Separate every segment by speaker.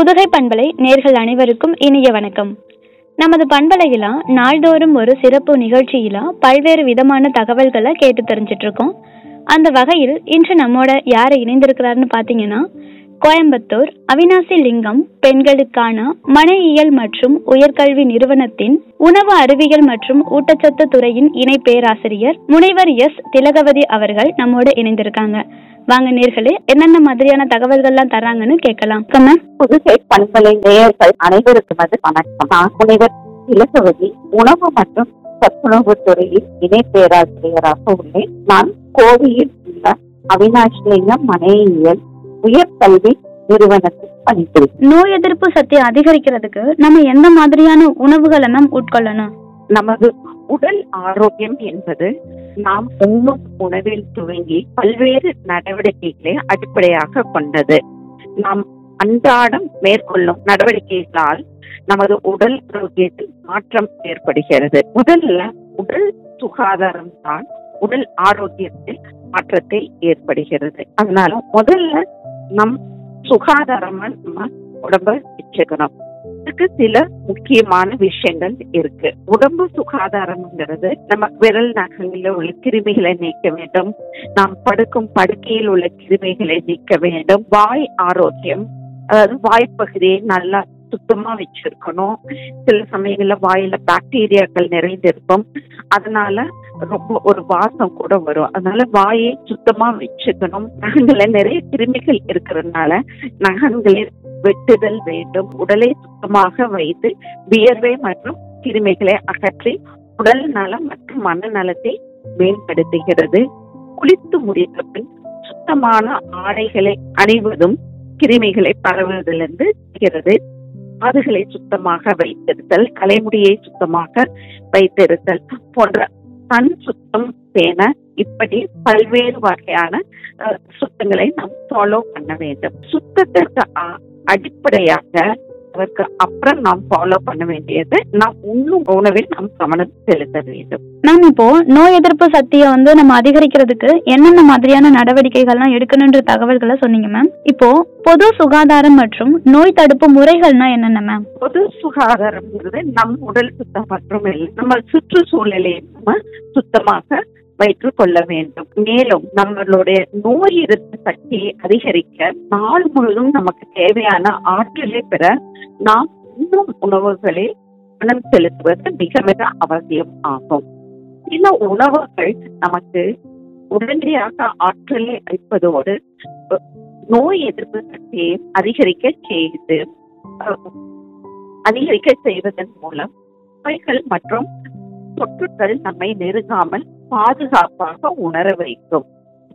Speaker 1: புதுகை பண்பலை நேர்கள் அனைவருக்கும் இனிய வணக்கம் நமது பண்பலையில நாள்தோறும் ஒரு சிறப்பு நிகழ்ச்சியில பல்வேறு விதமான தகவல்களை கேட்டு தெரிஞ்சிட்டு இருக்கோம் அந்த வகையில் இன்று நம்மோட யார் இணைந்திருக்கிறாருன்னு பார்த்தீங்கன்னா கோயம்புத்தூர் அவினாசி லிங்கம் பெண்களுக்கான மனையியல் மற்றும் உயர்கல்வி நிறுவனத்தின் உணவு அறிவியல் மற்றும் ஊட்டச்சத்து துறையின் இணை பேராசிரியர் முனைவர் எஸ் திலகவதி அவர்கள் நம்மோட இணைந்திருக்காங்க வாங்க நேர்களே என்னென்ன மாதிரியான தகவல்கள்லாம் தராங்கன்னு கேட்கலாம் வணக்கம் மேம்
Speaker 2: புதுகை பண்பலை நேயர்கள் அனைவருக்கும் அது வணக்கம் நான் முனைவர் இலக்கவதி உணவு மற்றும் சத்துணவு துறையில் இணை பேராசிரியராக உள்ளேன் நான் கோவையில் உள்ள அவினாஷ்லிங்கம் மனையியல் உயர்கல்வி நிறுவனத்தில் பணிபுரிகிறேன்
Speaker 1: நோய் எதிர்ப்பு சக்தி அதிகரிக்கிறதுக்கு நம்ம எந்த மாதிரியான உணவுகளை மேம் உட்கொள்ளணும்
Speaker 2: நமது உடல் ஆரோக்கியம் என்பது நாம் உண்ணும் உணவில் துவங்கி பல்வேறு நடவடிக்கைகளை அடிப்படையாக கொண்டது நாம் அன்றாடம் மேற்கொள்ளும் நடவடிக்கைகளால் நமது உடல் ஆரோக்கியத்தில் மாற்றம் ஏற்படுகிறது முதல்ல உடல் சுகாதாரம் தான் உடல் ஆரோக்கியத்தில் மாற்றத்தை ஏற்படுகிறது அதனால முதல்ல நம் சுகாதாரமா நம்ம உடம்ப வச்சுக்கணும் இதுக்கு சில முக்கியமான விஷயங்கள் இருக்கு உடம்பு சுகாதாரம்ங்கிறது நம்ம விரல் நகங்களில் உள்ள கிருமிகளை நீக்க வேண்டும் நாம் படுக்கும் படுக்கையில் உள்ள கிருமிகளை நீக்க வேண்டும் வாய் ஆரோக்கியம் அதாவது வாய்ப்பகுதியை நல்லா சுத்தமா வச்சிருக்கணும் சில சமயங்கள்ல வாயில பாக்டீரியாக்கள் நிறைந்திருக்கும் அதனால ரொம்ப ஒரு வாசம் கூட வரும் அதனால வாயை சுத்தமா வச்சுக்கணும் நகங்கள்ல நிறைய கிருமிகள் இருக்கிறதுனால நகங்களை வெட்டுதல் வேண்டும் உடலை சுத்தமாக வைத்து வியர்வை மற்றும் கிருமிகளை அகற்றி உடல் நலம் மற்றும் மனநலத்தை மேம்படுத்துகிறது குளித்து முடித்த பின் சுத்தமான ஆடைகளை அணிவதும் கிருமிகளை பரவுவதிலிருந்து இருக்கிறது காதுகளை சுத்தமாக வைத்திருத்தல் தலைமுடியை சுத்தமாக வைத்திருத்தல் போன்ற கண் சுத்தம் பேண இப்படி பல்வேறு வகையான அஹ், சுத்தங்களை நாம் ஃபாலோ பண்ண வேண்டும் சுத்தத்திற்கு அ- அடிப்படையாக அதற்கு அப்புறம் நாம் ஃபாலோ பண்ண வேண்டியது நாம் உண்ணும் உணவில் நாம் கவனம் செலுத்த வேண்டும்
Speaker 1: மேம் இப்போ நோய் எதிர்ப்பு சக்தியை வந்து நம்ம அதிகரிக்கிறதுக்கு என்னென்ன மாதிரியான நடவடிக்கைகள்லாம் எடுக்கணுன்ற தகவல்களை சொன்னீங்க மேம் இப்போ பொது சுகாதாரம் மற்றும் நோய் தடுப்பு முறைகள்னா என்னென்ன மேம்
Speaker 2: பொது சுகாதாரம்ங்கிறது நம் உடல் சுத்தம் மற்றும் இல்லை. நம்ம சுற்றுச்சூழலை நம்ம சுத்தமாக வைத்துக் கொள்ள வேண்டும் மேலும் நம்மளுடைய நோய் எதிர்ப்பு சக்தியை அதிகரிக்க நாள் முழுவதும் நமக்கு தேவையான ஆற்றலை பெற நாம் உண்ணும் உணவுகளில் கவனம் செலுத்துவது மிக மிக அவசியம் ஆகும் சில உணவுகள் நமக்கு உடனடியாக ஆற்றலை அளிப்பதோடு அஹ், நோய் எதிர்ப்பு சக்தியை அதிகரிக்க செய்து அஹ், அதிகரிக்க செய்வதன் மூலம் நோய்கள் மற்றும் தொற்றுக்கள் நம்மை நெருங்காமல் பாதுகாப்பாக உணர வைக்கும்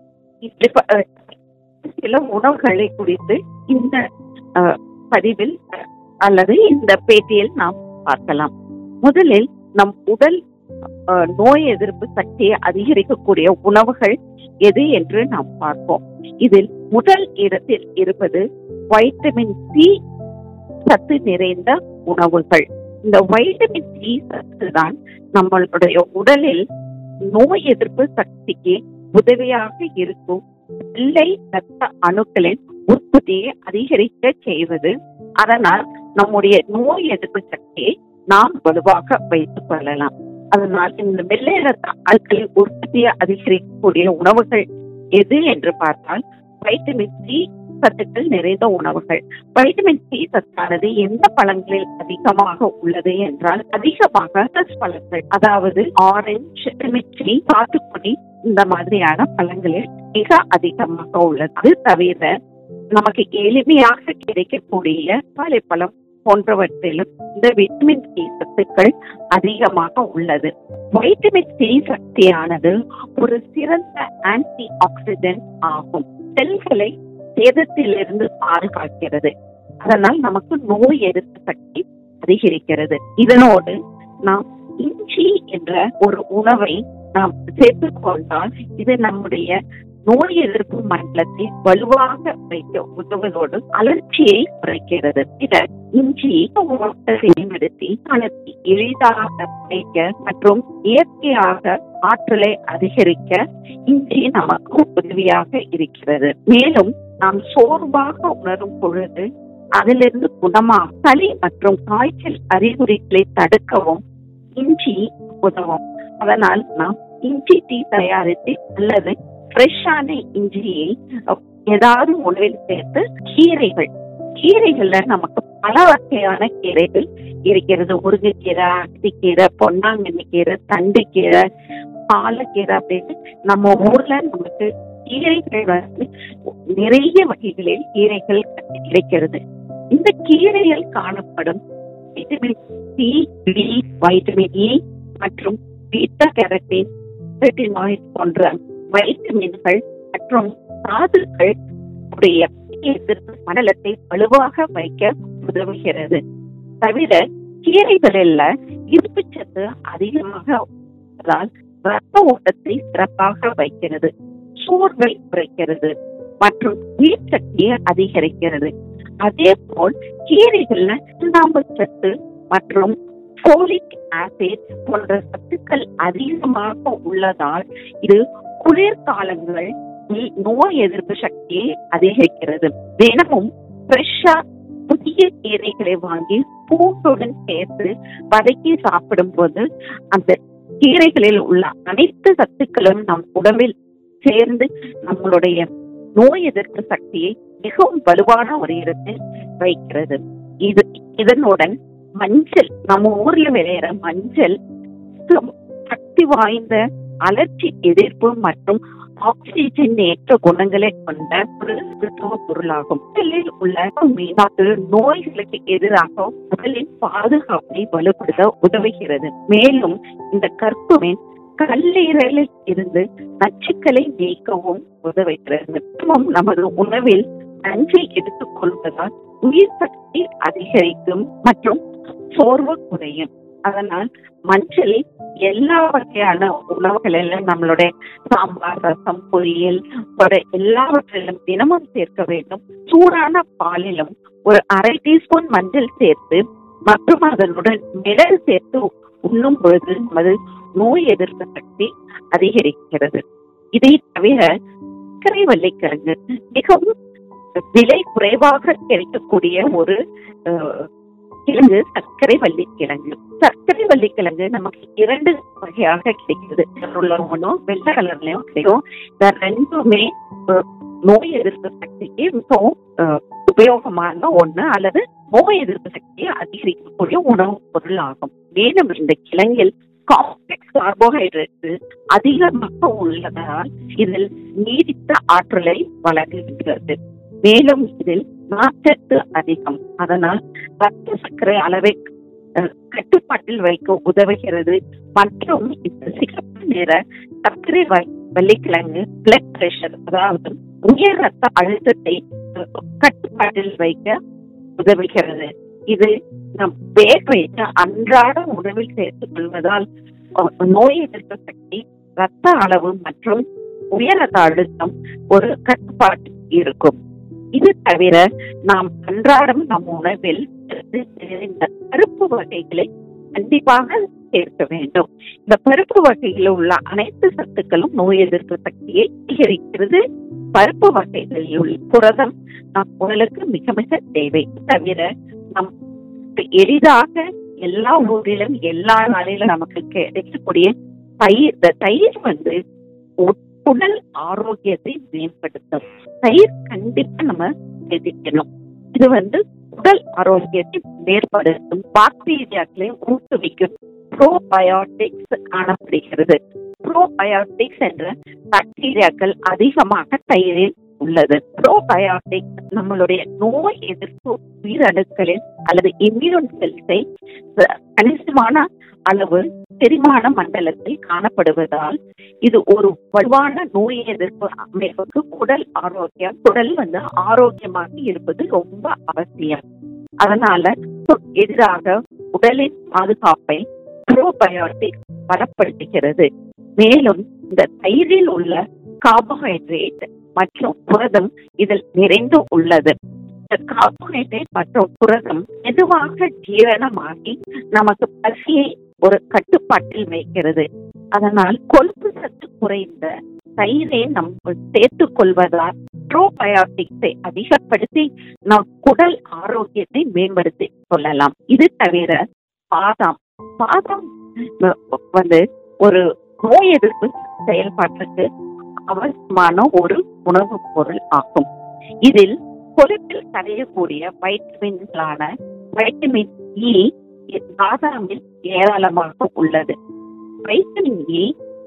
Speaker 2: இப்படி அஹ், சில உணவுகளை குறித்து இந்த அஹ், பதிவில் அஹ், அல்லது இந்த பேட்டியில் நாம் பார்க்கலாம் முதலில் நம் உடல் அஹ், நோய் எதிர்ப்பு சக்தியை அதிகரிக்கக்கூடிய உணவுகள் எது என்று நாம் பார்ப்போம் இதில் முதல் இடத்தில் இருப்பது வைட்டமின் சி சத்து நிறைந்த உணவுகள் இந்த வைட்டமின் சி சத்து தான் நம்மளுடைய உடலில் நோய் எதிர்ப்பு சக்திக்கு உதவியாக இருக்கும் வெள்ளை ரத்த அணுக்களின் உற்பத்தியை அதிகரிக்க செய்வது அதனால் நம்முடைய நோய் எதிர்ப்பு சக்தியை நாம் வலுவாக வைத்துக் கொள்ளலாம் அதனால் இந்த வெள்ளை ரத்த அணுக்களின் உற்பத்தியை அதிகரிக்கக்கூடிய உணவுகள் எது என்று பார்த்தால் வைட்டமின் சி சத்துக்கள் நிறைந்த உணவுகள் வைட்டமின் சி சத்தானது எந்த பழங்களில் அதிகமாக உள்ளது என்றால் அதிகமாக citrus பழங்கள் அதாவது ஆரஞ்சு வைட்டமின் சி சாத்துக்குடி இந்த மாதிரியான பழங்களில் மிக அதிகமாக உள்ளது அது தவிர நமக்கு எளிமையாக கிடைக்கக்கூடிய வாழைப்பழம் போன்றவற்றிலும் இந்த விட்டமின் சி சத்துக்கள் அதிகமாக உள்ளது வைட்டமின் சி சக்தியானது ஒரு சிறந்த ஆன்டி ஆக்சிடென்ட் ஆகும் செல்களை சேதத்திலிருந்து பாதுகாக்கிறது அதனால் நமக்கு நோய் எதிர்ப்பு சக்தி அதிகரிக்கிறது இதனோடு நாம் இஞ்சி என்ற ஒரு உணவை நாம் சேர்த்துக் கொண்டால் இது நம்முடைய நோய் எதிர்ப்பு மண்டலத்தை வலுவாக வைக்க உதவுவதோடு அலர்ச்சியை குறைக்கிறது இத இஞ்சி ஓட்டத்தை மேம்படுத்தி மனத்தை எளிதாக வைக்க மற்றும் இயற்கையாக ஆற்றலை அதிகரிக்க இஞ்சி நமக்கு உதவியாக இருக்கிறது மேலும் நாம் சோர்வாக உணரும் பொழுது அதிலிருந்து குணமா சளி மற்றும் காய்ச்சல் அறிகுறிகளை தடுக்கவும் இஞ்சி உதவும் அதனால் நாம் இஞ்சி டீ தயாரித்து அல்லது ஃப்ரெஷ்ஷான இஞ்சியை அஹ், ஏதாவது உணவில் சேர்த்து கீரைகள் கீரைகள்ல நமக்கு பல வகையான கீரைகள் இருக்கிறது முருங்கைக்கீரை அகத்திக்கீரை பொன்னாங்கண்ணி கீரை தண்டு கீரை பாலக்கீரை அப்படின்னு நம்ம ஊர்ல நமக்கு கீரைகள் வந்து நிறைய வகைகளில் கீரைகள் கிடைக்கிறது இந்த கீரைகள் காணப்படும் vitamin C D vitamin E மற்றும் பீட்டா கேரட்டின் ரெட்டினாய்ட் போன்ற வைட்டமின்கள் மற்றும் தாதுக்கள் உடைய எதிர்ப்பு மண்டலத்தை வலுவாக வைக்க உதவுகிறது தவிர கீரைகளில் இருப்புச்சத்து அதிகமாக உள்ளதால் ரத்த ஓட்டத்தை சிறப்பாக வைக்கிறது சோர்வை குறைக்கிறது மற்றும் நீர் சக்தியை அதிகரிக்கிறது அதே போல் கீரைகள்ல சுண்ணாம்பு சத்து மற்றும் போலிக் ஆசிட் போன்ற சத்துக்கள் அதிகமாக உள்ளதால் இது குளிர்காலங்கள் நோய் எதிர்ப்பு சக்தியை அதிகரிக்கிறது தினமும் ஃப்ரெஷ்ஷா புதிய கீரைகளை வாங்கி பூண்டுடன் சேர்த்து வதக்கி சாப்பிடும் போது அந்த கீரைகளில் உள்ள அனைத்து சத்துக்களும் நம் உடம்பில் சேர்ந்து நம்மளுடைய நோய் எதிர்ப்பு சக்தியை மிகவும் வலுவான ஒரு இடத்தில் வைக்கிறது இது இதனுடன் மஞ்சள் நம்ம ஊர்ல விளையிற மஞ்சள் மிகவும் சக்தி வாய்ந்த அலர்ஜி எதிர்ப்பு மற்றும் ஆக்சிஜன் ஏற்ற குணங்களை கொண்ட ஒரு மருத்துவ பொருளாகும் உடலில் உள்ள மீனாட்டு நோய்களுக்கு எதிராக உடலின் பாதுகாப்பை வலுப்படுத்த உதவுகிறது மேலும் இந்த கற்புமின் கல்லீரலில் இருந்து நச்சுக்களை நீக்கவும் உதவுகிறது தினமும் நமது உணவில் நஞ்சை எடுத்துக் கொள்வதால் உயிர் சக்தி அதிகரிக்கும் மற்றும் சோர்வு குறையும் அதனால் மஞ்சள் எல்லா வகையான உணவுகளிலும் நம்மளுடைய சாம்பார் ரசம் பொரியல் போன்ற எல்லாவற்றிலும் தினமும் சேர்க்க வேண்டும் சூடான பாலிலும் ஒரு அரை டீஸ்பூன் மஞ்சள் சேர்த்து மற்றும் அதனுடன் மிளகு சேர்த்து உண்ணும் பொழுது நமது நோய் எதிர்ப்பு சக்தி அதிகரிக்கிறது இதை தவிர சர்க்கரை வள்ளிக்கிழங்கு மிகவும் விலை குறைவாக கிடைக்கக்கூடிய ஒரு அஹ், கிழங்கு சர்க்கரை வள்ளிக்கிழங்கு சர்க்கரை வள்ளிக்கிழங்கு நமக்கு இரண்டு வகையாக கிடைக்கிறது உள்ள ஒன்றும் வெள்ளை கலர்லயும் கிடைக்கும் இந்த ரெண்டுமே அஹ், நோய் எதிர்ப்பு சக்திக்கு மிகவும் அஹ், உபயோகமான ஒண்ணு அல்லது நோய் எதிர்ப்பு சக்தியை அதிகரிக்கக்கூடிய உணவுப் பொருள் ஆகும் மேலும் இந்த கிழங்கில் காம்ப்ளெக்ஸ் கார்போஹைட்ரேட் அதிகமாக உள்ளதால் இதில் நீடித்த ஆற்றலை வழங்குகின்றது மேலும் இதில் நார்ச்சத்து அதிகம் அதனால் ரத்த சர்க்கரை அளவை அஹ், கட்டுப்பாட்டில் வைக்க உதவுகிறது மற்றும் இந்த சிகப்பு நிற சர்க்கரை வ- வெள்ளிக்கிழங்கு பிளட் பிரஷர் அதாவது உயர் ரத்த அழுத்தத்தை அஹ், கட்டுப்பாட்டில் வைக்க உதவுகிறது இது நம் வேக வைத்து அன்றாட உணவில் சேர்த்துக் கொள்வதால் அஹ், நோய் எதிர்ப்பு சக்தி ரத்த அளவு மற்றும் உயர் ரத்த அழுத்தம் ஒரு கட்டுப்பாட்டு இருக்கும் இது தவிர நாம் அன்றாடம் நம் உணவில் இந்த பருப்பு வகைகளை கண்டிப்பாக சேர்க்க வேண்டும் இந்த பருப்பு வகைகளில் உள்ள அனைத்து சத்துக்களும் நோய் எதிர்ப்பு சக்தியை அதிகரிக்கிறது பருப்பு வகைகளில் உள்ள புரதம் நம் உடலுக்கு மிக மிக தேவை தவிர நம் எளிதாக எல்லா ஊரிலும் எல்லா நாளிலும் நமக்கு கிடைக்கக்கூடிய தயிர் இந்த தயிர் வந்து உ- உடல் ஆரோக்கியத்தை மேம்படுத்தும் தயிர் கண்டிப்பா நம்ம சேர்த்துக்கணும் இது வந்து உடல் ஆரோக்கியத்தை மேம்படுத்தும் பாக்டீரியாக்களை ஊக்குவிக்கும் ப்ரோபயோட்டிக்ஸ் காணப்படுகிறது ப்ரோபயோட்டிக்ஸ் என்ற பாக்டீரியாக்கள் அதிகமாக தயிரில் உள்ளது ப்ரோபயோட்டிக்ஸ் நம்மளுடைய நோய் எதிர்ப்பு உயிரணுக்களில் அல்லது இம்யூன் செல்ஸை கணிசமான அளவு செரிமான மண்டலத்தில் காணப்படுவதால் இது ஒரு வலுவான நோய் எதிர்ப்பு அமைப்புக்கு உடல் ஆரோக்கியம் உடல் வந்து ஆரோக்கியமாக இருப்பது ரொம்ப அவசியம் அதனால எதிராக உடலின் பாதுகாப்பை ப்ரோபயோட்டிக் பலப்படுத்துகிறது மேலும் இந்த தயிரில் உள்ள கார்போஹைட்ரேட் மற்றும் புரதம் இதில் நிறைந்து உள்ளது இந்த கார்போஹைட்ரேட் மற்றும் புரதம் மெதுவாக ஜீரணமாகி நமக்கு பசியை ஒரு கட்டுப்பாட்டில் வைக்கிறது அதனால் கொழுப்பு சத்து குறைந்த தயிரை நம்ம சேர்த்துக் கொள்வதால் ப்ரோபயோட்டிக்ஸை அதிகப்படுத்தி நம் குடல் ஆரோக்கியத்தை மேம்படுத்தி கொள்ளலாம் இது தவிர பாதாம் பாதாம் அஹ், வந்து ஒரு நோய் எதிர்ப்பு செயல்பாட்டுக்கு அவசியமான ஒரு உணவுப் பொருள் ஆகும் இதில் கொழுப்பில் கரையக்கூடிய வைட்டமின்களான வைட்டமின் இ பாதாமில் ஏராளமாக உள்ளது வைட்டமின் இ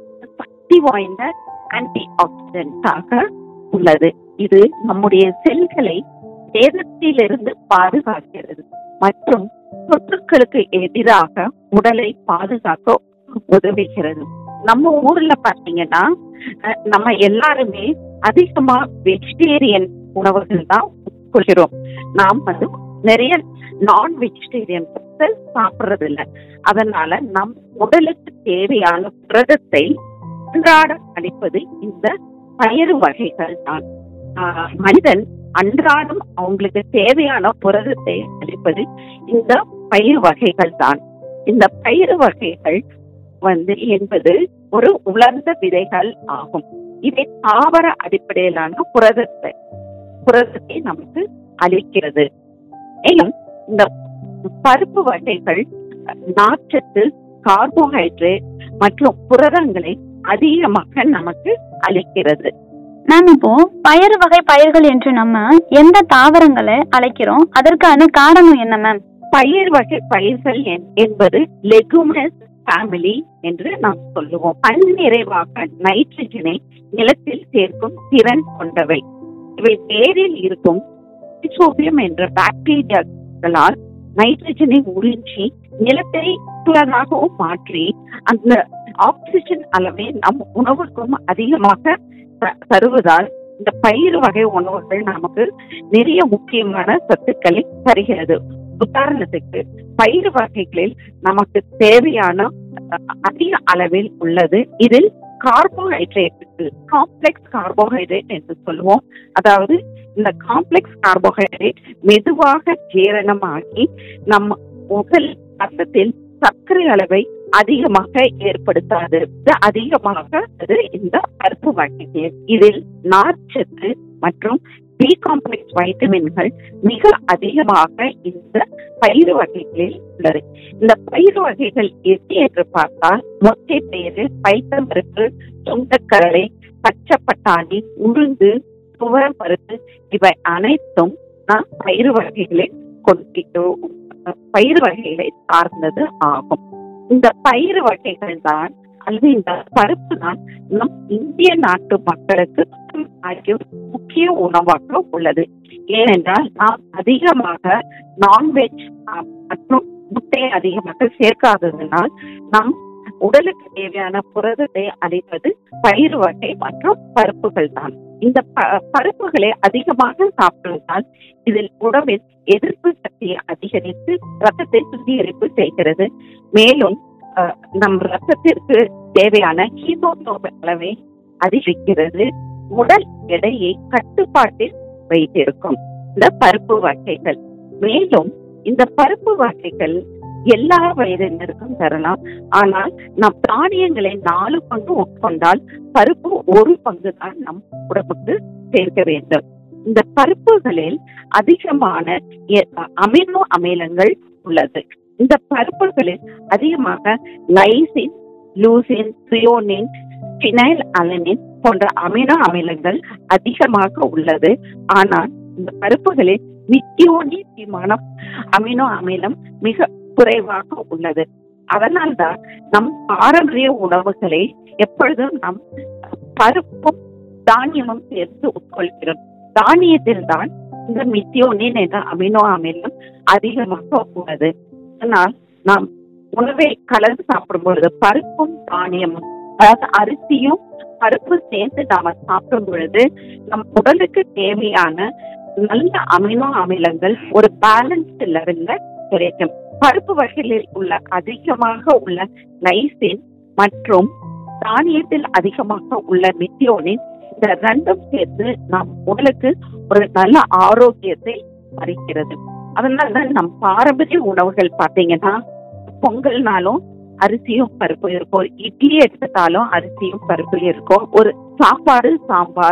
Speaker 2: சக்தி வாய்ந்த ஆன்டி ஆக்சிடென்டாக உள்ளது இது நம்முடைய செல்களை சேதத்திலிருந்து பாதுகாக்கிறது மற்றும் தொற்றுக்களுக்கு எதிராக உடலை பாதுகாக்க உதவுகிறது நம்ம ஊர்ல பாத்தீங்கன்னா அஹ், நம்ம எல்லாருமே அதிகமா வெஜிடேரியன் உணவுகள் தான் உட்கொள்கிறோம் நாம் வந்து நிறைய நான் வெஜிடேரியன் சாப்பிடுறது இல்ல அதனால நம் உடலுக்கு தேவையான புரதத்தை அன்றாடம் அளிப்பது இந்த பயிறு வகைகள் தான் ஆஹ் மனிதன் அன்றாடம் அவங்களுக்கு தேவையான புரதத்தை அளிப்பது இந்த பயிர் வகைகள் தான் இந்த பயிறு வகைகள் வந்து என்பது ஒரு உலர்ந்த விதைகள் ஆகும் இவை தாவர அடிப்படையிலான புரதத்தை புரதத்தை நமக்கு அளிக்கிறது மேலும் இந்த பருப்பு வகைகள் நார்ச்சத்து கார்போஹைட்ரேட் மற்றும் புரதங்களை அதிகமாக நமக்கு அளிக்கிறது
Speaker 1: மேம் இப்போ பயறு வகை பயிர்கள் என்று நம்ம எந்த தாவரங்களை அழைக்கிறோம் அதற்கான காரணம் என்ன மேம்
Speaker 2: பயிர் வகை பயிர்கள் என்- என்பது லெகுமினஸ் ஃபேமிலி என்று நாம் சொல்லுவோம் அந்நிறைவாக நைட்ரஜனை நிலத்தில் சேர்க்கும் திறன் கொண்டவை இவை வேரில் இருக்கும் பிசோபியம் என்ற பாக்டீரியாக்களால் நைட்ரஜனை உறிஞ்சி நிலத்தை புலனாகவும் மாற்றி அந்த ஆக்சிஜன் அளவை நம் உணவுக்கும் அதிகமாக த- தருவதால் இந்த பயிர் வகை உணவுகள் நமக்கு நிறைய முக்கியமான சத்துக்களை தருகிறது உதாரணத்துக்கு பயிர் வகைகளில் நமக்கு தேவையான அஹ், அதிக அளவில் உள்ளது இதில் கார்போஹைட்ரேட் காம்ப்ளெக்ஸ் கார்போஹைட்ரேட் என்று சொல்லுவோம் அதாவது இந்த காம்ப்ளெக்ஸ் கார்போஹைட்ரேட் மெதுவாக ஜீரணமாகி நம்ம உடல் ரத்தத்தில் சர்க்கரை அளவை அதிகமாக ஏற்படுத்தாது இது அதிகமாக அது இந்த பருப்பு வகைகள் இதில் நார்ச்சத்து மற்றும் பி காம்ப்ளெக்ஸ் வைட்டமின்கள் மிக அதிகமாக இந்த பயிறு வகைகளில் உள்ளது இந்த பயிறு வகைகள் எது என்று பார்த்தால் மொச்சை பயிறு பைத்தம்பருப்பு சுண்டக்கரலை பச்சை பட்டாணி உளுந்து துவரம் பருப்பு இவை அனைத்தும் நாம் பயிறு வகைகளில் கொண்டிருக்கிறோம் பயிறு வகைகளை சார்ந்தது ஆகும் இந்த பயிறு வகைகள் தான் அல்லது இந்த பருப்பு தான் நம் இந்திய நாட்டு மக்களுக்கு ஆகிய முக்கிய உணவாக உள்ளது ஏனென்றால் நாம் அதிகமாக நான்வெஜ் மற்றும் முட்டையை அதிகமாக சேர்க்காததனால் நம் உடலுக்கு தேவையான புரதத்தை அளிப்பது பயிர் வகை மற்றும் பருப்புகள் தான் இந்த ப- பருப்புகளை அதிகமாக சாப்பிடுவதால் இதில் உடம்பில் எதிர்ப்பு சக்தியை அதிகரித்து ரத்தத்தை சுத்திகரிப்பு செய்கிறது மேலும் அஹ், நம் ரத்தத்திற்கு தேவையான ஹீமோகுளோபின் அளவை அதிகரிக்கிறது உடல் எடையை கட்டுப்பாட்டில் வைத்திருக்கும் இந்த பருப்பு வகைகள் மேலும் இந்த பருப்பு வகைகள் எல்லா வயதினருக்கும் தரலாம் ஆனால் நம் தானியங்களை நாலு பங்கு உட்கொண்டால் பருப்பு ஒரு பங்கு தான் நம் உடம்புக்கு சேர்க்க வேண்டும் இந்த பருப்புகளில் அதிகமான எ- அமினோ அமிலங்கள் உள்ளது இந்த பருப்புகளில் அதிகமாக lysine leucine threonine phenylalanine போன்ற அமினோ அமிலங்கள் அதிகமாக உள்ளது ஆனால் இந்த பருப்புகளில் நித்தியோனியமான அமினோ அமிலம் மிக குறைவாக உள்ளது அதனால்தான் நம் பாரம்பரிய உணவுகளை எப்பொழுதும் நம் பருப்பும் தானியமும் சேர்த்து உட்கொள்கிறோம் தானியத்தில் தான் இந்த மித்தியோனின் என்ற அமினோ அமிலம் அதிகமாக உள்ளது அதனால் நாம் உணவை கலந்து சாப்பிடும் பொழுது பருப்பும் தானியமும் அதாவது அரிசியும் பருப்பு சேர்ந்து நாம சாப்பிடும் பொழுது நம் உடலுக்கு தேவையான நல்ல அமினோ அமிலங்கள் ஒரு பேலன்ஸ்ட் லெவல்ல கிடைக்கும் பருப்பு வகைகளில் உள்ள அதிகமாக உள்ள லைசின் மற்றும் தானியத்தில் அதிகமாக உள்ள மித்தியோனின் இந்த ரெண்டும் சேர்த்து நம் உடலுக்கு ஒரு நல்ல ஆரோக்கியத்தை அளிக்கிறது அதனாலதான் நம் பாரம்பரிய உணவுகள் பாத்தீங்கன்னா பொங்கல்னாலும் அரிசியும் பருப்பு இருக்கும் இட்லி எடுத்துட்டாலும் அரிசியும் பருப்பு இருக்கும் ஒரு சாப்பாடு சாம்பார்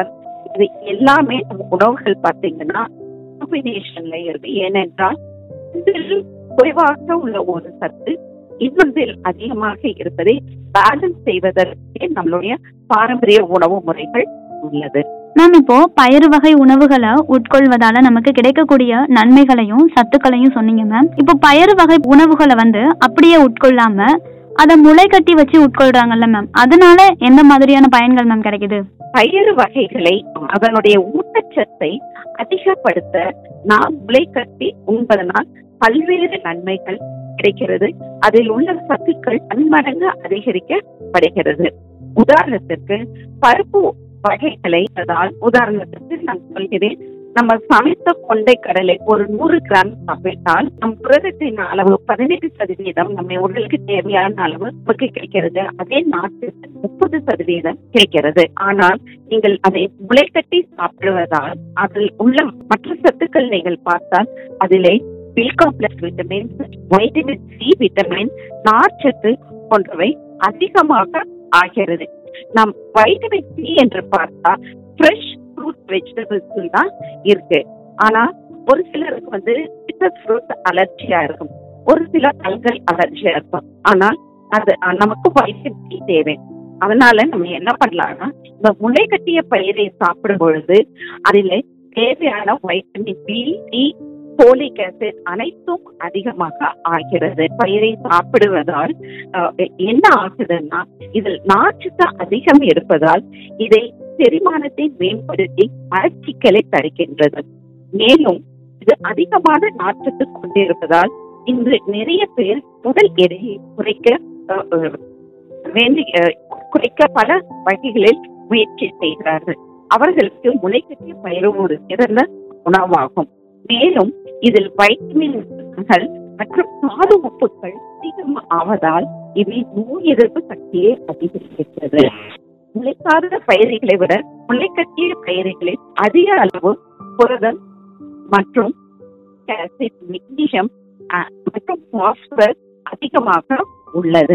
Speaker 2: இது எல்லாமே நம்ம உணவுகள் பார்த்தீங்கன்னா காம்பினேஷன்ல இருக்கு ஏனென்றால் ஒன்றில் குறைவாக உள்ள ஒரு சத்து இன்னொன்றில் அதிகமாக இருப்பதை பேலன்ஸ் செய்வதற்கே நம்மளுடைய பாரம்பரிய உணவு முறைகள் உள்ளது
Speaker 1: மேம் இப்போ பயிறு வகை உணவுகளை உட்கொள்வதால நமக்கு கிடைக்கக்கூடிய நன்மைகளையும் சத்துக்களையும் சொன்னீங்க மேம் இப்போ பயிறு வகை உணவுகளை வந்து அப்படியே உட்கொள்ளாம அதை முளை கட்டி வச்சு உட்கொள்றாங்கல்ல மேம் அதனால எந்த மாதிரியான பயன்கள் மேம் கிடைக்குது
Speaker 2: பயிறு வகைகளை அதனுடைய ஊட்டச்சத்தை அதிகப்படுத்த நாம் முளை கட்டி உண்பதனால் பல்வேறு நன்மைகள் கிடைக்கிறது அதில் உள்ள சத்துக்கள் பன்மடங்கு அதிகரிக்கப்படுகிறது உதாரணத்திற்கு பருப்பு வகைகளை அதால் உதாரணத்திற்கு நான் சொல்கிறேன் நம்ம சமைத்த கொண்டை கடலை ஒரு நூறு கிராம் சாப்பிட்டால் நம் புரதத்தின் அளவு பதினெட்டு சதவீதம் நம்ம உடலுக்கு தேவையான அளவு நமக்கு கிடைக்கிறது அதே நாட்டுக்கு முப்பது சதவீதம் கிடைக்கிறது ஆனால் நீங்கள் அதை முளைக்கட்டி சாப்பிடுவதால் அதில் உள்ள மற்ற சத்துக்கள் நீங்கள் பார்த்தால் அதிலே B complex vitamin vitamin C vitamin நார்ச்சத்து போன்றவை அதிகமாக ஆகிறது நாம் வைட்டமின் சி என்று பார்த்தா ஃப்ரெஷ் ஃப்ரூட் வெஜிடபிள்ஸ் தான் இருக்கு ஆனா ஒரு சிலருக்கு வந்து ஃப்ரூட் அலர்ஜியா இருக்கும் ஒரு சில பல்கள் அலர்ஜியா இருக்கும் ஆனால் அது அஹ், நமக்கு வைட்டமின் சி தேவை அதனால நம்ம என்ன பண்ணலாம்னா இந்த முளை கட்டிய பயிரை சாப்பிடும் பொழுது அதில் தேவையான vitamin B D folic acid அனைத்தும் அதிகமாக ஆகிறது பயிரை சாப்பிடுவதால் அஹ், என்ன ஆகுதுன்னா இதில் நார்ச்சத்து அதிகம் இருப்பதால் இதை செரிமானத்தை மேம்படுத்தி மலச்சிக்கலை தருகின்றது மேலும் இது அதிகமான நார்ச்சத்து கொண்டிருப்பதால் இன்று நிறைய பேர் உடல் எடையை குறைக்க அஹ், அஹ், வேண்டி அஹ், குறைக்க பல வகைகளில் முயற்சி செய்கிறார்கள் அவர்களுக்கு முளைக்கட்டிய பயிறு ஒரு சிறந்த உணவாகும் மேலும் இதில் வைட்டமின்கள் மற்றும் தாது உப்புக்கள் அதிகம் ஆவதால் இவை நோய் எதிர்ப்பு சக்தியை அதிகரிக்கிறது முளைக்காத பயிர்களை விட முளைக்கட்டிய பயிர்களில் அதிக அளவு புரதம் மற்றும் calcium, மெக்னீசியம் அஹ், மற்றும் பாஸ்பரஸ் அதிகமாக உள்ளது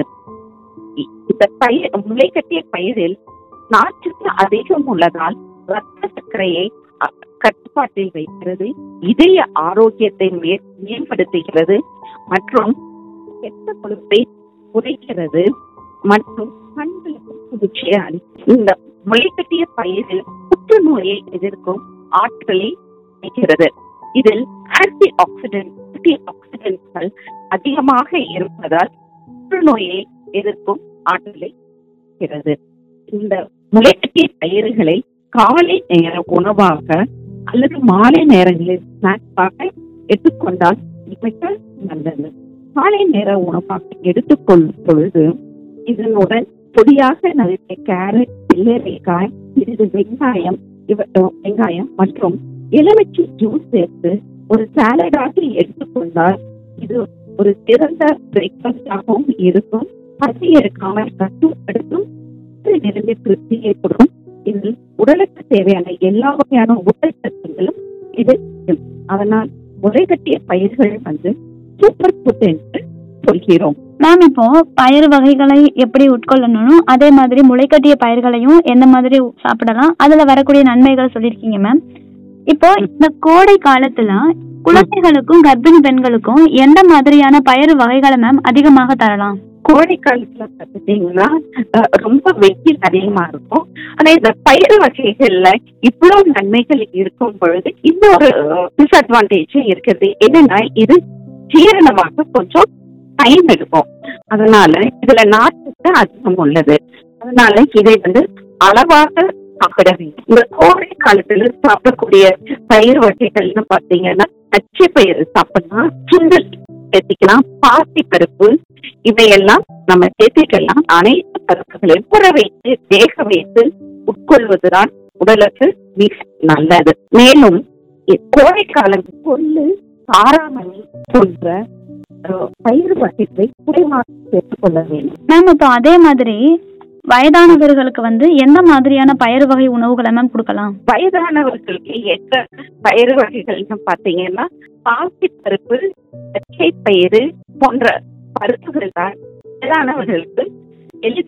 Speaker 2: இ- இந்த பயிர் முளைக்கட்டிய பயிரில் நார்ச்சத்து அதிகம் உள்ளதால் ரத்த சர்க்கரையை அ- கட்டுப்பாட்டில் வைக்கிறது இதய ஆரோக்கியத்தை மே- மேம்படுத்துகிறது மற்றும் கெட்ட கொழுப்பை குறைக்கிறது மற்றும் கண்களுக்கு குளிர்ச்சியை அளிக்கும் இந்த முளைக்கட்டிய பயிரில் புற்றுநோயை எதிர்க்கும் ஆற்றலை அளிக்கிறது இதில் ஆன்டி ஆக்சிடென்ட் ஆன்டி ஆக்சிடென்ட்கள் அதிகமாக இருப்பதால் புற்றுநோயை எதிர்க்கும் ஆற்றலை அளிக்கிறது இந்த முளைக்கட்டிய பயிர்களை காலை நேர உணவாக அல்லது மாலை நேரங்களில் ஸ்நாக்ஸாக எடுத்துக்கொண்டால் மிக நல்லது காலை நேர உணவாக எடுத்துக்கொள்ளும் பொழுது இதனுடன் பொடியாக நறுக்கிய கேரட் வெள்ளரிக்காய் சிறிது வெங்காயம் இவ வெங்காயம் மற்றும் எலுமிச்சை ஜூஸ் சேர்த்து ஒரு சாலடாக எடுத்துக்கொண்டால் இது ஒரு சிறந்த பிரேக்ஃபாஸ்டாகவும் இருக்கும் பசி எடுக்காமல் கட்டுப்படுத்தும் நிரம்பி திருப்தியை கொடுக்கும் இதில் உடலுக்கு தேவையான எல்லா வகையான ஊட்டச்சத்துகளும் இது இருக்கும். அதனால் முளைகட்டிய பயிர்கள் வந்து சூப்பர் ஃபுட் என்று சொல்கிறோம்
Speaker 1: மேம் இப்போ பயிறு வகைகளை எப்படி உட்கொள்ளணும் அதே மாதிரி முளைக்கட்டிய பயிர்களையும் எந்த மாதிரி சாப்பிடலாம் அதுல வரக்கூடிய நன்மைகள் சொல்லியிருக்கீங்க மேம் இப்போ இந்த கோடை காலத்துல குழந்தைகளுக்கும் கர்ப்பிணி பெண்களுக்கும் எந்த மாதிரியான பயிறு வகைகளை மேம் அதிகமாக தரலாம்
Speaker 2: கோடை காலத்துல பாத்தீங்கன்னா அஹ், ரொம்ப வெயில் அதிகமா இருக்கும் ஆனா இந்த பயிர் வகைகள்ல இவ்வளவு நன்மைகள் இருக்கும் பொழுது இன்னொரு டிஸ்அட்வான்டேஜ் இருக்குது என்னன்னா இது ஜீரணமாக கொஞ்சம் டைம் எடுக்கும் அதனால இதுல நார்ச்சத்து அதிகம் உள்ளது அதனால இதை வந்து அளவாக சாப்பிட வேண்டும் இந்த கோடை காலத்துல சாப்பிடக்கூடிய பயிர் வகைகள்னு பாத்தீங்கன்னா பச்சை பயிர் சாப்பிடலாம் சுண்டல் சேர்த்திக்கலாம் பாசி பருப்பு இவையெல்லாம் நம்ம சேர்த்துக்கலாம் அனைத்து பருப்புகளையும் ஊற வைத்து வேக வைத்து உட்கொள்வதுதான் உடலுக்கு மிக நல்லது மேலும் இ- கோடைக்காலம் கொள்ளு காராமணி போன்ற அஹ், பயிர் வகைகளை குறைவாக சேர்த்துக் கொள்ள வேண்டும்
Speaker 1: மேம் இப்போ அதே மாதிரி வயதானவர்களுக்கு வந்து எந்த மாதிரியான பயிறு வகை உணவுகளை மேம் கொடுக்கலாம்
Speaker 2: வயதானவர்களுக்கு ஏற்ற பயிர் வகைகள்னு பாத்தீங்கன்னா பாசி பருப்பு பச்சை பயிறு போன்ற பருப்புகள் தான் வயதானவர்களுக்கு எளிதில்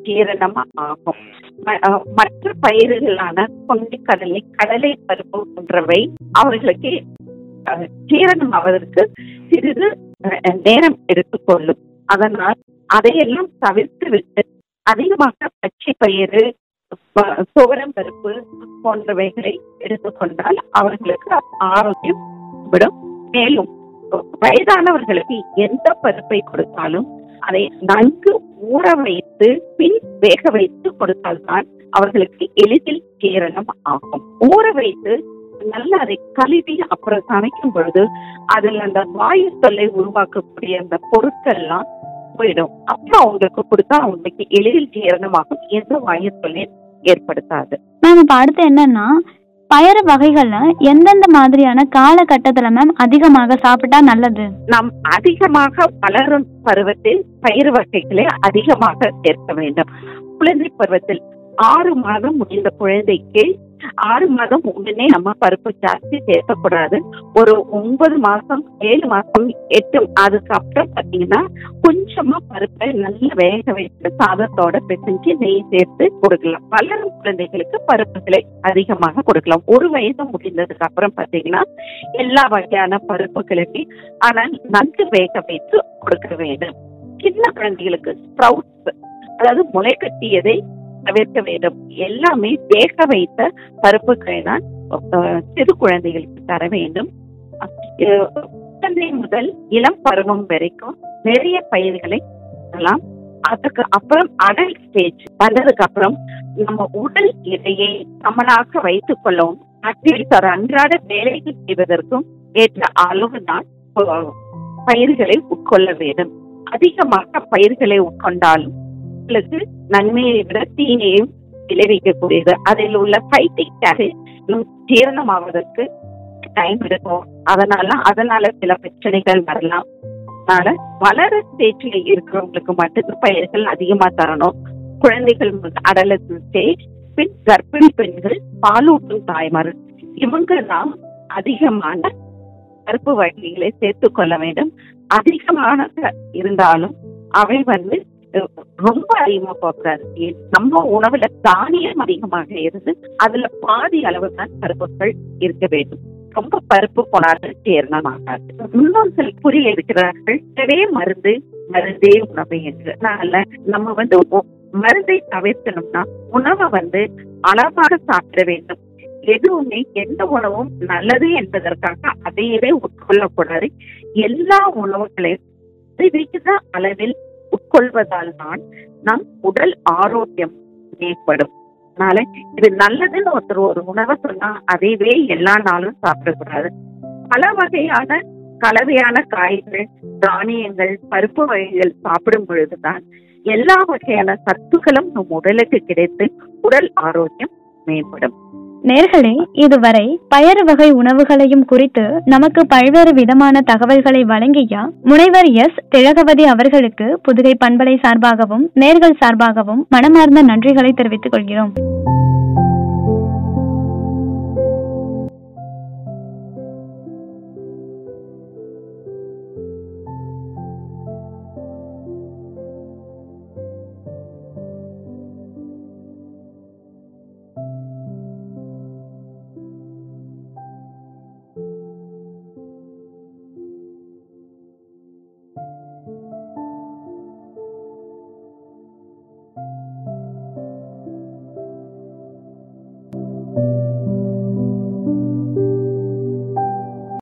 Speaker 2: ஜீரணம் ஆகும் ம- அஹ் மற்ற பயிர்களான கொண்டைக்கடலை கடலை பருப்பு போன்றவை அவர்களுக்கு அஹ், ஜீரணம் ஆவதற்கு சிறிது அஹ், நேரம் எடுத்துக்கொள்ளும் அதனால் அதையெல்லாம் தவிர்த்து விட்டு அதிகமாக பச்சை பயிறு ப- துவரம் பருப்பு போன்றவைகளை எடுத்துக்கொண்டால் அவர்களுக்கு ஆரோக்கியம் விடும் மேலும் வயதானவர்களுக்கு எந்த பருப்பை கொடுத்தாலும் அதை நன்கு ஊற வைத்து பின் வேக வைத்து கொடுத்தால்தான் அவர்களுக்கு எளிதில் ஜீரணம் ஆகும் ஊற வைத்து நல்லா அதை கழுவி அப்புறம் சமைக்கும் பொழுது அதில் அந்த வாயு தொல்லை உருவாக்கக்கூடிய அந்த பொருட்கள்லாம் போயிடும் அப்புறம் அவங்களுக்கு கொடுத்தா அவங்களுக்கு எளிதில் ஜீரணமாகும் எந்த வாயு தொல்லையும் ஏற்படுத்தாது
Speaker 1: மேம் இப்ப அடுத்து என்னன்னா பயறு வகைகள்ல எந்தெந்த மாதிரியான காலகட்டத்துல மேம் அதிகமாக சாப்பிட்டா நல்லது
Speaker 2: நாம் அதிகமாக வளரும் பருவத்தில் பயிர் வகைகளை அதிகமாக சேர்க்க வேண்டும் குழந்தை பருவத்தில் ஆறு மாதம் முடிந்த குழந்தைக்கு ஆறு மாதம் உடனே நம்ம பருப்பு ஜாஸ்தி சேர்க்கக்கூடாது ஒரு ஒன்பது மாசம் ஏழு மாசம் எட்டு அதுக்கப்புறம் பாத்தீங்கன்னா கொஞ்சமா பருப்பை நல்லா வேக வைத்து சாதத்தோட பிசைஞ்சு நெய் சேர்த்து கொடுக்கலாம் வளரும் குழந்தைகளுக்கு பருப்புகளை அதிகமாக கொடுக்கலாம் ஒரு வயது முடிந்ததுக்கு அப்புறம் பாத்தீங்கன்னா எல்லா வகையான பருப்புகளுக்கு ஆனால் நன்கு வேக வைத்து கொடுக்க வேண்டும் சின்ன குழந்தைகளுக்கு ஸ்ப்ரவுட்ஸ் அதாவது முளை கட்டியதை தவிர்க்க வேண்டும் எல்லாமே வேக வைத்த பருப்புகளை தான் அஹ், சிறு குழந்தைகளுக்கு தர வேண்டும் அஹ், குழந்தை முதல் இளம் பருவம் வரைக்கும் நிறைய பயிர்களை தரலாம் அதுக்கு அப்புறம் அடல் ஸ்டேஜ் வந்ததுக்கு அப்புறம் நம்ம உடல் எடையை சமனாக வைத்துக் கொள்ளவும் ஆக்டிவிட்டிஸ் ஒரு அன்றாட வேலைகள் செய்வதற்கும் ஏற்ற அளவு தான் பயிர்களை உட்கொள்ள வேண்டும் அதிகமாக பயிர்களை உட்கொண்டாலும் உங்களுக்கு நன்மையை விட தீமையும் விளைவிக்கக்கூடியது அதில் உள்ள ஃபைட்டிக் ஜீரணமாவதற்கு டைம் எடுக்கும் அதனால அதனால சில பிரச்சனைகள் வரலாம் அதனால வளர ஸ்டேஜ்ல இருக்கிறவங்களுக்கு மட்டும் பயிர்கள் அதிகமா தரணும் குழந்தைகள் அடலசன் ஸ்டேஜ் பின் கர்ப்பிணி பெண்கள் பாலூட்டும் தாய்மார் இவங்க தான் அதிகமான பருப்பு வகைகளை சேர்த்துக் கொள்ள வேண்டும் அதிகமான இருந்தாலும் அவை வந்து அஹ், ரொம்ப அதிகமா போகக்கூடாது ஏ- நம்ம உணவுல தானியம் அதிகமாக இருந்து அதுல பாதி அளவு தான் பருப்புகள் இருக்க வேண்டும் ரொம்ப பருப்பு போனாலும் ஜீரணமாகாது முன்னோர்கள் புரிய இருக்கிறார்கள் இதே மருந்து மருந்தே உணவு என்று அதனால நம்ம வந்து ஒ- மருந்தை தவிர்க்கணும்னா உணவை வந்து அளவாக சாப்பிட வேண்டும் எதுவுமே எந்த உணவும் நல்லது என்பதற்காக அதையவே உட்கொள்ளக்கூடாது எல்லா உணவுகளையும் விகித அளவில் உட்கொள்வதால் தான் நம் உடல் ஆரோக்கியம் மேம்படும் அதனால இது நல்லதுன்னு ஒருத்தர் ஒரு உணவை சொன்னா அதைவே எல்லா நாளும் சாப்பிடக்கூடாது பல வகையான கலவையான காய்கள் தானியங்கள் பருப்பு வகைகள் சாப்பிடும் பொழுதுதான் எல்லா வகையான சத்துக்களும் நம் உடலுக்கு கிடைத்து உடல் ஆரோக்கியம் மேம்படும்
Speaker 1: நேர்களே இதுவரை பயறு வகை உணவுகளையும் குறித்து நமக்கு பல்வேறு விதமான தகவல்களை வழங்கிய முனைவர் எஸ் திலகவதி அவர்களுக்கு புதுகை பண்பலை சார்பாகவும் நேர்கள் சார்பாகவும் மனமார்ந்த நன்றிகளை தெரிவித்துக் கொள்கிறோம்